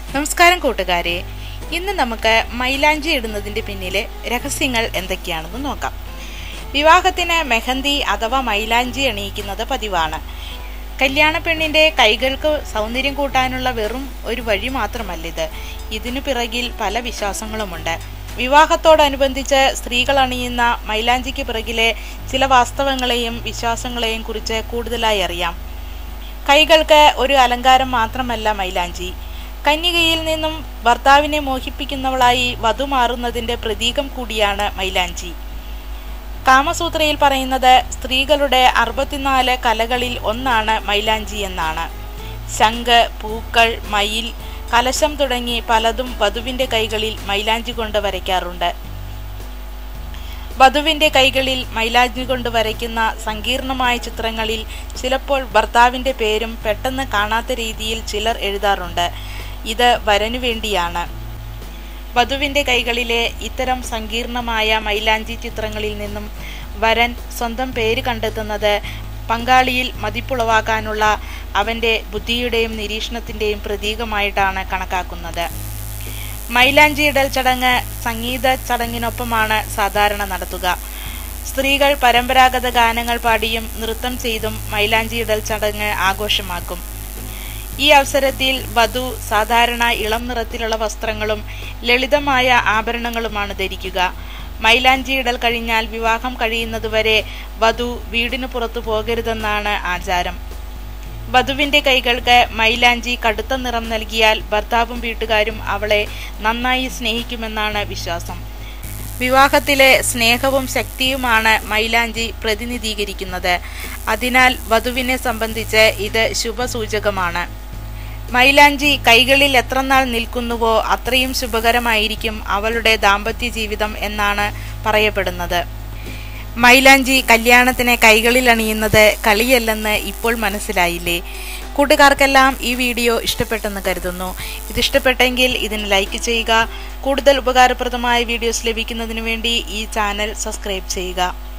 നമസ്കാരം കൂട്ടുകാരെ ഇന്ന് നമുക്ക് മൈലാഞ്ചി ഇടുന്നതിന്റെ പിന്നിലെ രഹസ്യങ്ങൾ എന്തൊക്കെയാണെന്ന് നോക്കാം വിവാഹത്തിന് മെഹന്തി അഥവാ മൈലാഞ്ചി അണിയിക്കുന്നത് പതിവാണ് കല്യാണ പെണ്ണിന്റെ കൈകൾക്ക് സൗന്ദര്യം കൂട്ടാനുള്ള വെറും ഒരു വഴി മാത്രമല്ലിത് ഇതിനു പിറകിൽ പല വിശ്വാസങ്ങളുമുണ്ട് വിവാഹത്തോടനുബന്ധിച്ച് സ്ത്രീകൾ അണിയുന്ന മൈലാഞ്ചിക്ക് പിറകിലെ ചില വാസ്തവങ്ങളെയും വിശ്വാസങ്ങളെയും കുറിച്ച് കൂടുതലായി അറിയാം കൈകൾക്ക് ഒരു അലങ്കാരം മാത്രമല്ല മൈലാഞ്ചി കന്യകയിൽ നിന്നും ഭർത്താവിനെ മോഹിപ്പിക്കുന്നവളായി വധു മാറുന്നതിന്റെ പ്രതീകം കൂടിയാണ് മൈലാഞ്ചി കാമസൂത്രയിൽ പറയുന്നത് സ്ത്രീകളുടെ അറുപത്തിനാല് കലകളിൽ ഒന്നാണ് മൈലാഞ്ചി എന്നാണ് ശംഖ് പൂക്കൾ മയിൽ കലശം തുടങ്ങി പലതും വധുവിന്റെ കൈകളിൽ മൈലാഞ്ചി കൊണ്ട് വരയ്ക്കാറുണ്ട് വധുവിന്റെ കൈകളിൽ മൈലാഞ്ചി കൊണ്ട് വരയ്ക്കുന്ന സങ്കീർണമായ ചിത്രങ്ങളിൽ ചിലപ്പോൾ ഭർത്താവിന്റെ പേരും പെട്ടെന്ന് കാണാത്ത രീതിയിൽ ചിലർ എഴുതാറുണ്ട് ഇത് വരനു വേണ്ടിയാണ് വധുവിന്റെ കൈകളിലെ ഇത്തരം സങ്കീർണമായ മൈലാഞ്ചി ചിത്രങ്ങളിൽ നിന്നും വരൻ സ്വന്തം പേര് കണ്ടെത്തുന്നത് പങ്കാളിയിൽ മതിപ്പുളവാക്കാനുള്ള അവന്റെ ബുദ്ധിയുടെയും നിരീക്ഷണത്തിന്റെയും പ്രതീകമായിട്ടാണ് കണക്കാക്കുന്നത് മൈലാഞ്ചിയിടൽ ചടങ്ങ് സംഗീത ചടങ്ങിനൊപ്പമാണ് സാധാരണ നടത്തുക സ്ത്രീകൾ പരമ്പരാഗത ഗാനങ്ങൾ പാടിയും നൃത്തം ചെയ്തും മൈലാഞ്ചിയിടൽ ചടങ്ങ് ആഘോഷമാക്കും ഈ അവസരത്തിൽ വധു സാധാരണ ഇളം നിറത്തിലുള്ള വസ്ത്രങ്ങളും ലളിതമായ ആഭരണങ്ങളുമാണ് ധരിക്കുക മൈലാഞ്ചിയിടൽ കഴിഞ്ഞാൽ വിവാഹം കഴിയുന്നതുവരെ വധു വീടിനു പുറത്തു പോകരുതെന്നാണ് ആചാരം വധുവിന്റെ കൈകൾക്ക് മൈലാഞ്ചി കടുത്ത നിറം നൽകിയാൽ ഭർത്താവും വീട്ടുകാരും അവളെ നന്നായി സ്നേഹിക്കുമെന്നാണ് വിശ്വാസം വിവാഹത്തിലെ സ്നേഹവും ശക്തിയുമാണ് മൈലാഞ്ചി പ്രതിനിധീകരിക്കുന്നത് അതിനാൽ വധുവിനെ സംബന്ധിച്ച് ഇത് ശുഭസൂചകമാണ് മൈലാഞ്ചി കൈകളിൽ എത്രനാൾ നിൽക്കുന്നുവോ അത്രയും ശുഭകരമായിരിക്കും അവളുടെ ദാമ്പത്യ ജീവിതം എന്നാണ് പറയപ്പെടുന്നത് മൈലാഞ്ചി കല്യാണത്തിന് കൈകളിൽ അണിയുന്നത് കളിയല്ലെന്ന് ഇപ്പോൾ മനസ്സിലായില്ലേ കൂട്ടുകാർക്കെല്ലാം ഈ വീഡിയോ ഇഷ്ടപ്പെട്ടെന്ന് കരുതുന്നു ഇതിഷ്ടപ്പെട്ടെങ്കിൽ ഇതിന് ലൈക്ക് ചെയ്യുക കൂടുതൽ ഉപകാരപ്രദമായ വീഡിയോസ് ലഭിക്കുന്നതിന് വേണ്ടി ഈ ചാനൽ സബ്സ്ക്രൈബ് ചെയ്യുക